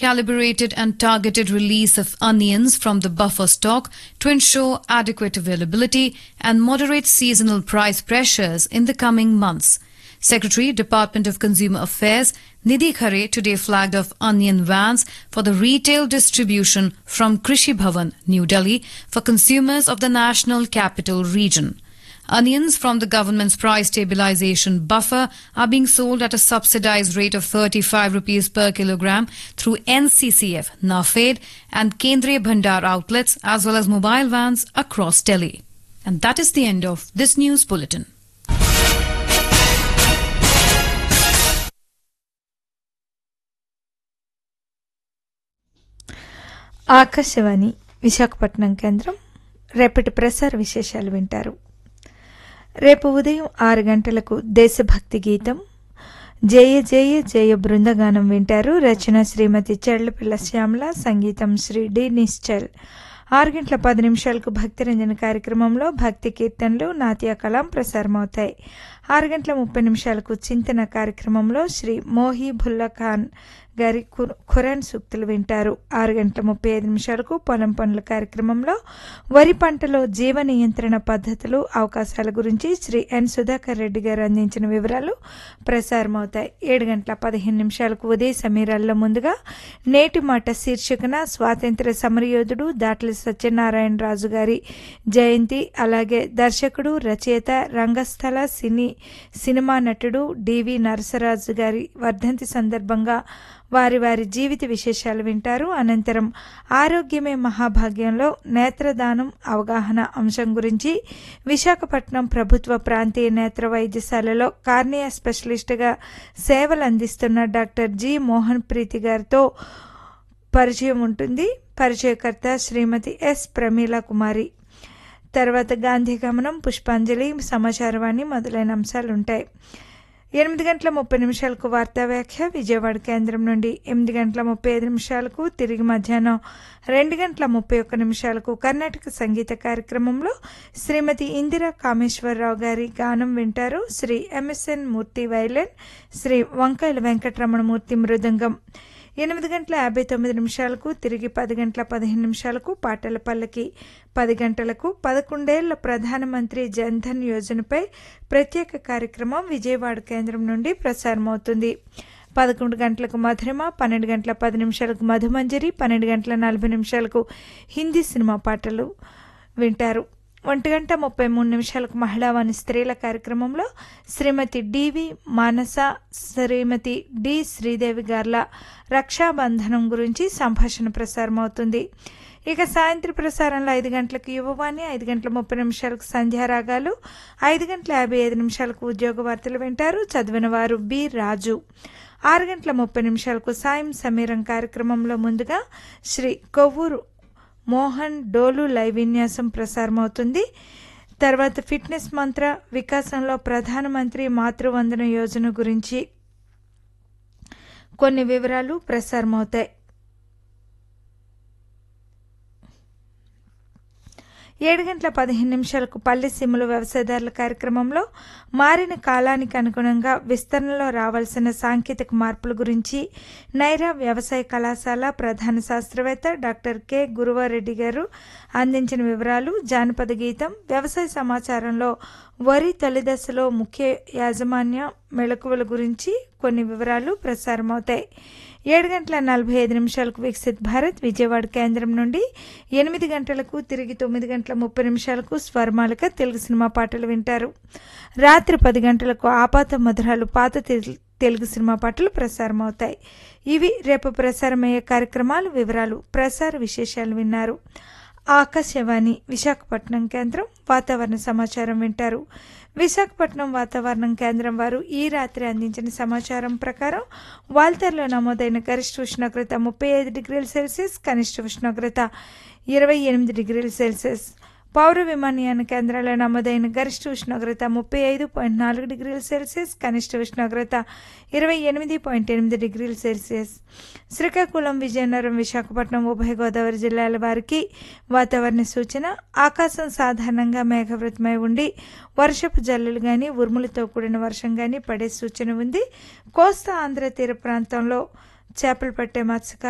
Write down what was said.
calibrated and targeted release of onions from the buffer stock to ensure adequate availability and moderate seasonal price pressures in the coming months. Secretary, Department of Consumer Affairs, Nidhi Khare today flagged off onion vans for the retail distribution from Krishi Bhavan, New Delhi, for consumers of the National Capital Region. Onions from the government's price stabilization buffer are being sold at a subsidized rate of 35 rupees per kilogram through NCCF, NAFED, and Kendriya Bhandar outlets as well as mobile vans across Delhi. And that is the end of this news bulletin. Akashvani Visakhapatnam కేంద్రం రేపటి ప్రసార విశేషాలు వింటారు రేపు ఉదయం ఆరు గంటలకు దేశభక్తి గీతం జయ జయ జయ బృందగానం వింటారు రచన శ్రీమతి చెళ్లపిల్ల శ్యామల సంగీతం శ్రీ డి నిశ్చల్ ఆరు గంటల పది నిమిషాలకు భక్తి రంజన కార్యక్రమంలో భక్తి కీర్తనలు నాట్య కలాం ప్రసారమవుతాయి ఆరు గంటల ముప్పై నిమిషాలకు చింతన కార్యక్రమంలో శ్రీ మోహీ భుల్లా ఖాన్ గారి ఖు- ఖురాన్ సూక్తులు వింటారు ఆరు గంటల ముప్పై ఐదు నిమిషాలకు పొలం పనుల కార్యక్రమంలో వరి పంటలో జీవ నియంత్రణ పద్ధతులు అవకాశాల గురించి శ్రీ ఎన్ సుధాకర్ రెడ్డి గారు అందించిన వివరాలు ప్రసారమవుతాయి ఏడు గంటల పదిహేను నిమిషాలకు ఉదయ సమీరాల్లో ముందుగా నేటి మాట శీర్షికన స్వాతంత్ర సమరయోధుడు దాట్ల సత్యనారాయణ రాజు గారి జయంతి అలాగే దర్శకుడు రచయిత రంగస్థల సినీ సినిమా నటుడు డివి నరసరాజు గారి వర్ధంతి సందర్భంగా వారి వారి జీవిత విశేషాలు వింటారు అనంతరం ఆరోగ్యమే మహాభాగ్యంలో నేత్రదానం అవగాహన అంశం గురించి విశాఖపట్నం ప్రభుత్వ ప్రాంతీయ నేత్ర వైద్యశాలలో కార్నియా స్పెషలిస్ట్గా సేవలు అందిస్తున్న డాక్టర్ జి మోహన్ ప్రీతి గారితో పరిచయం ఉంటుంది పరిచయకర్త శ్రీమతి ఎస్ ప్రమీల కుమారి తర్వాత గాంధీ గమనం పుష్పాంజలి సమాచారవాణి మొదలైన అంశాలు ఉంటాయి ఎనిమిది గంటల ముప్పై నిమిషాలకు వార్తా వ్యాఖ్య విజయవాడ కేంద్రం నుండి ఎనిమిది గంటల ముప్పై ఐదు నిమిషాలకు తిరిగి మధ్యాహ్నం రెండు గంటల ముప్పై ఒక్క నిమిషాలకు కర్ణాటక సంగీత కార్యక్రమంలో శ్రీమతి ఇందిరా కామేశ్వరరావు గారి గానం వింటారు శ్రీ ఎంఎస్ఎన్ మూర్తి వైలెన్ శ్రీ వంకాయల వెంకటరమణమూర్తి మృదంగం ఎనిమిది గంటల యాభై తొమ్మిది నిమిషాలకు తిరిగి పది గంటల పదిహేను నిమిషాలకు పాటల పల్లకి పది గంటలకు పదకొండేళ్ల ప్రధానమంత్రి జన్ధన్ యోజనపై ప్రత్యేక కార్యక్రమం విజయవాడ కేంద్రం నుండి ప్రసారమవుతుంది పదకొండు గంటలకు మధురిమ పన్నెండు గంటల పది నిమిషాలకు మధుమంజరి పన్నెండు గంటల నలభై నిమిషాలకు హిందీ సినిమా పాటలు వింటారు ఒంటి గంట ముప్పై మూడు నిమిషాలకు మహిళావాణి స్త్రీల కార్యక్రమంలో శ్రీమతి డివి మానస శ్రీమతి డి శ్రీదేవి గార్ల రక్షాబంధనం గురించి సంభాషణ ప్రసారం అవుతుంది ఇక సాయంత్రం ప్రసారంలో ఐదు గంటలకు యువవాణి ఐదు గంటల ముప్పై నిమిషాలకు సంధ్యారాగాలు ఐదు గంటల యాభై ఐదు నిమిషాలకు ఉద్యోగ వార్తలు వింటారు చదివిన వారు బి రాజు ఆరు గంటల ముప్పై నిమిషాలకు సాయం సమీరం కార్యక్రమంలో ముందుగా శ్రీ కొవ్వూరు మోహన్ డోలు లైవ్ విన్యాసం ప్రసారమవుతుంది తర్వాత ఫిట్నెస్ మంత్ర వికాసంలో ప్రధానమంత్రి మాతృవందన యోజన గురించి కొన్ని వివరాలు ప్రసారమవుతాయి ఏడు గంటల పదిహేను నిమిషాలకు పల్లె సీమలు వ్యవసాయదారుల కార్యక్రమంలో మారిన కాలానికి అనుగుణంగా విస్తరణలో రావాల్సిన సాంకేతిక మార్పుల గురించి నైరా వ్యవసాయ కళాశాల ప్రధాన శాస్త్రవేత్త డాక్టర్ కె గురువారెడ్డి గారు అందించిన వివరాలు జానపద గీతం వ్యవసాయ సమాచారంలో వరి తొలిదశలో ముఖ్య యాజమాన్య మెళకువల గురించి కొన్ని వివరాలు ప్రసారమవుతాయి ఏడు గంటల నలభై ఐదు నిమిషాలకు వికసిత్ భారత్ విజయవాడ కేంద్రం నుండి ఎనిమిది గంటలకు తిరిగి తొమ్మిది గంటల ముప్పై నిమిషాలకు స్వర్మాలిక తెలుగు సినిమా పాటలు వింటారు రాత్రి పది గంటలకు ఆపాత మధురాలు పాత తెలు- తెలుగు సినిమా పాటలు ప్రసారమవుతాయి ఇవి రేపు ప్రసారమయ్యే కార్యక్రమాలు వివరాలు ప్రసార విశేషాలు విన్నారు ఆకాశవాణి విశాఖపట్నం కేంద్రం వాతావరణ సమాచారం వింటారు విశాఖపట్నం వాతావరణం కేంద్రం వారు ఈ రాత్రి అందించిన సమాచారం ప్రకారం వాల్తర్లో నమోదైన గరిష్ట ఉష్ణోగ్రత ముప్పై ఐదు డిగ్రీల సెల్సియస్ కనిష్ట ఉష్ణోగ్రత ఇరవై ఎనిమిది డిగ్రీల సెల్సియస్ పౌర విమానయాన కేంద్రాల్లో నమోదైన గరిష్ట ఉష్ణోగ్రత ముప్పై ఐదు పాయింట్ నాలుగు డిగ్రీల సెల్సియస్ కనిష్ట ఉష్ణోగ్రత ఇరవై ఎనిమిది పాయింట్ ఎనిమిది డిగ్రీల సెల్సియస్ శ్రీకాకుళం విజయనగరం విశాఖపట్నం ఉభయ గోదావరి జిల్లాల వారికి వాతావరణ సూచన ఆకాశం సాధారణంగా మేఘవృతమై ఉండి వర్షపు జల్లులు కానీ ఉరుములతో కూడిన వర్షం కానీ పడే సూచన ఉంది కోస్తా ఆంధ్ర తీర ప్రాంతంలో చేపలు పట్టే మత్స్యకారులు